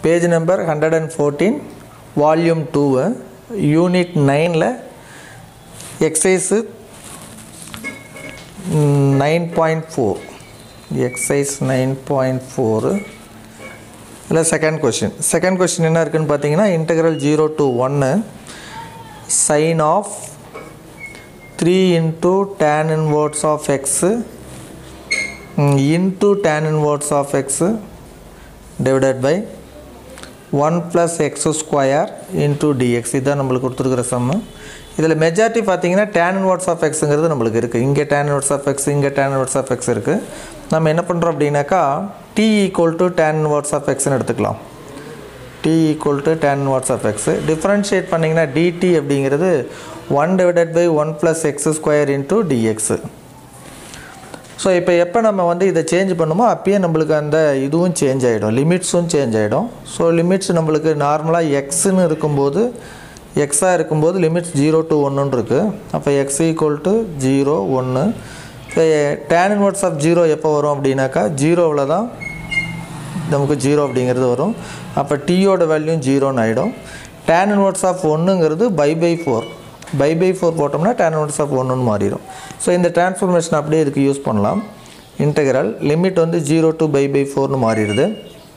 page number hundred and fourteen volume two unit நைனில் exercise nine point four exercise nine point four இல்லை second question second question என்ன இருக்குன்னு பார்த்தீங்கன்னா integral zero to ஒன்று sine of three into tan inverse of x into tan inverse of x divided by one plus x square into dx இதுதான் நம்மளுக்கு கொடுத்துருக்குற சம்மு இதில் majority பார்த்தீங்கன்னா டேன் இன்வர்ட்ஸ் ஆஃப் எக்ஸுங்கிறது நம்மளுக்கு இருக்குது இங்கே டேன் இன்வர்ட்ஸ் ஆஃப் எக்ஸ் இங்கே டேன் இன்வர்ட்ஸ் ஆஃப் எக்ஸ் இருக்குது நம்ம என்ன பண்ணுறோம் அப்படின்னாக்கா t equal to tan inverse of எக்ஸ்னு எடுத்துக்கலாம் t equal to tan inverse of x differentiate பண்ணிங்கன்னா டிடி அப்படிங்கிறது one divided by one plus x square into dx so இப்போ எப்போ நம்ம வந்து இதை சேஞ்ச் பண்ணுமோ அப்பயே நம்மளுக்கு அந்த இதுவும் சேஞ்ச் ஆகிடும் லிமிட்ஸும் சேஞ்ச் ஆகிடும் ஸோ லிமிட்ஸ் நம்மளுக்கு நார்மலாக எக்ஸ்ன்னு இருக்கும்போது எக்ஸாக இருக்கும்போது லிமிட்ஸ் ஜீரோ டு ஒன்றுன்னு இருக்குது அப்போ எக்ஸ் ஈக்குவல் டு ஜீரோ ஒன்று இப்போ டேன் இன்வர்ட்ஸ் ஆஃப் ஜீரோ எப்போ வரும் அப்படின்னாக்கா ஜீரோவில் தான் நமக்கு ஜீரோ அப்படிங்கிறது வரும் அப்போ டீயோட வேல்யூ ஜீரோன்னு ஆகிடும் டேன் இன்வர்ட்ஸ் ஆஃப் ஒன்றுங்கிறது pi by four pi by four போட்டோம்னா டேன் இன்வர்ட்ஸ் ஆஃப் ஒன்றுன்னு மாறிடும் ஸோ இந்த டிரான்ஸ்ஃபர்மேஷன் அப்படியே இதுக்கு யூஸ் பண்ணலாம் இன்டெக்ரல் லிமிட் வந்து ஜீரோ டு பை பை ஃபோர்னு மாறிடுது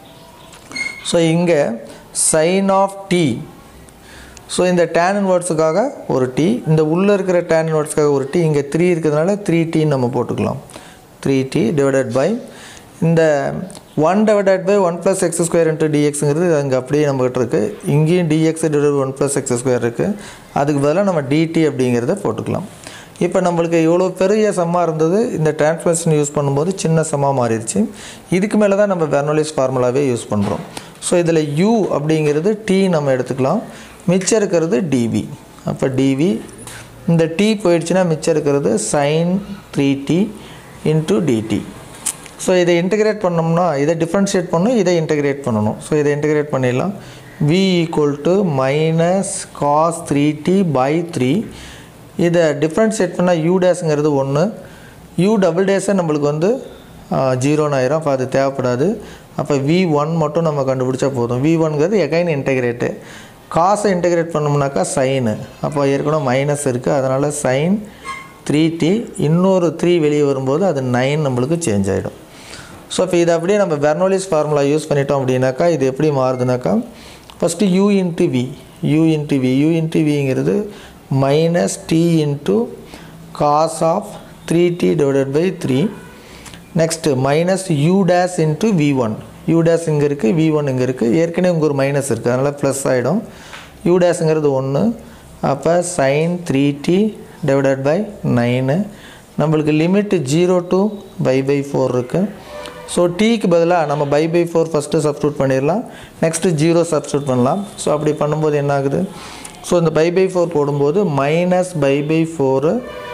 ஸோ இங்கே சைன் ஆஃப் டி ஸோ இந்த டேன் இன்வர்ட்ஸுக்காக ஒரு டி இந்த உள்ளே இருக்கிற டேன் இன்வர்ட்ஸுக்காக ஒரு டி இங்கே த்ரீ இருக்கிறதுனால த்ரீ டின்னு நம்ம போட்டுக்கலாம் த்ரீ டி டிவைடட் பை இந்த one divided by one plus x square into டிஎக்ஸுங்கிறது அங்கே அப்படியே நம்மகிட்ட இருக்குது இங்கேயும் dx divide one plus x square இருக்குது அதுக்கு பதிலாக நம்ம டிடி அப்படிங்கிறத போட்டுக்கலாம் இப்போ நம்மளுக்கு இவ்வளோ பெரிய சம்மாக இருந்தது இந்த டிரான்ஸ்ஃபர்மேஷன் யூஸ் பண்ணும்போது சின்ன சம்மாக மாறிடுச்சு இதுக்கு மேலே தான் நம்ம பெர்னோலிஸ் ஃபார்முலாவே யூஸ் பண்ணுறோம் ஸோ இதில் யூ அப்படிங்கிறது டி நம்ம எடுத்துக்கலாம் மிச்சம் இருக்கிறது டிவி அப்போ டிவி இந்த டி போயிடுச்சுன்னா மிச்சம் இருக்கிறது sine three t into dt so இதை இன்டகிரேட் பண்ணோம்னா இதை டிஃப்ரென்ஷியேட் பண்ணணும் இதை இன்டகிரேட் பண்ணணும் ஸோ இதை இன்டகிரேட் பண்ணிடலாம் v equal to minus cos three t by three இதை டிஃப்ரென்ஷியேட் பண்ணால் யூ டேஸுங்கிறது ஒன்று யூ டபுள் டேஸை நம்மளுக்கு வந்து ஜீரோன்னு ஆயிரும் அப்போ அது தேவைப்படாது அப்போ வி ஒன் மட்டும் நம்ம கண்டுபிடிச்சா போதும் வி ஒன்ங்கிறது எகைன் இன்டகிரேட்டு காசை இன்டகிரேட் பண்ணோம்னாக்கா சைனு அப்போ ஏற்கனவே மைனஸ் இருக்குது அதனால் சைன் த்ரீ டி இன்னொரு த்ரீ வெளியே வரும்போது அது நைன் நம்மளுக்கு சேஞ்ச் ஆகிடும் ஸோ இப்போ இதை அப்படியே நம்ம பெர்னோலிஸ் ஃபார்முலா யூஸ் பண்ணிட்டோம் அப்படின்னாக்கா இது எப்படி மாறுதுனாக்கா first u into v u into v u into விங்கிறது minus t into cos of three t divided by three next minus u dash into v one u dash இங்கே இருக்குது we one இங்கே இருக்குது ஏற்கனவே இங்கே ஒரு மைனஸ் இருக்குது அதனால் ப்ளஸ் ஆகிடும் யூ டேஸுங்கிறது ஒன்று அப்போ sine three t divided by nine நம்மளுக்கு limit zero to pi by four இருக்குது ஸோ டீக்கு பதிலாக நம்ம pi by four first substitute பண்ணிடலாம் நெக்ஸ்ட்டு ஜீரோ சப்ஸ்டியூட் பண்ணலாம் ஸோ அப்படி பண்ணும்போது என்ன ஆகுது ஸோ இந்த பை பை ஃபோர் போடும்போது minus pi by four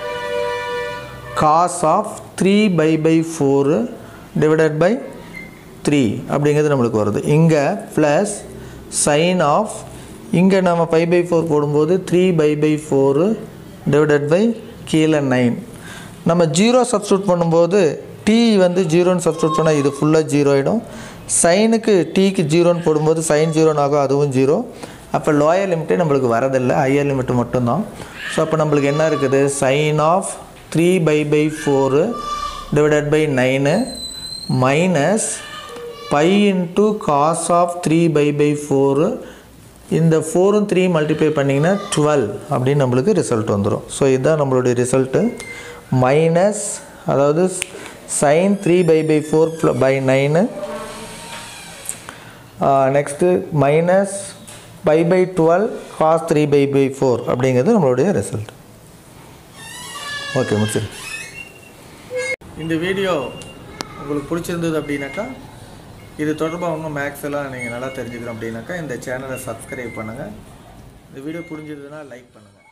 cos of three pi by four divided by three அப்படிங்கிறது நம்மளுக்கு வருது இங்கே ப்ளஸ் சைன் ஆஃப் இங்கே நம்ம பை பை ஃபோர் போடும்போது three pi by four divided by கீழே நைன் நம்ம ஜீரோ சப்ஸ்டியூட் பண்ணும்போது டி வந்து ஜீரோன்னு சப்ஸ்டியூட் பண்ணால் இது ஃபுல்லாக ஜீரோ ஆகிடும் சைனுக்கு டீக்கு ஜீரோன்னு போடும்போது சைன் ஜீரோன்னு ஆகும் அதுவும் ஜீரோ அப்போ லோயர் லிமிட்டே நம்மளுக்கு வரதில்லை ஹையர் லிமிட்டு மட்டும்தான் ஸோ அப்போ நம்மளுக்கு என்ன இருக்குது sine of three pi by four divided by nine minus pi into cos of three pi by four இந்த ஃபோரும் த்ரீ மல்டிப்ளை பண்ணிங்கன்னா டுவெல் அப்படின்னு நம்மளுக்கு ரிசல்ட் வந்துடும் ஸோ இதுதான் நம்மளுடைய ரிசல்ட்டு மைனஸ் அதாவது sine three pi by four by nine next minus pi by twelve cos three pi by four அப்படிங்கிறது நம்மளுடைய ரிசல்ட் ஓகே முடிச்சிரு இந்த வீடியோ உங்களுக்கு பிடிச்சிருந்தது அப்படின்னாக்கா இது தொடர்பாக இன்னும் மேக்ஸ் எல்லாம் நீங்கள் நல்லா தெரிஞ்சுக்கணும் அப்படின்னாக்கா இந்த சேனலை சப்ஸ்கிரைப் பண்ணுங்கள் இந்த வீடியோ புரிஞ்சதுன்னா லைக் பண்ணுங்கள்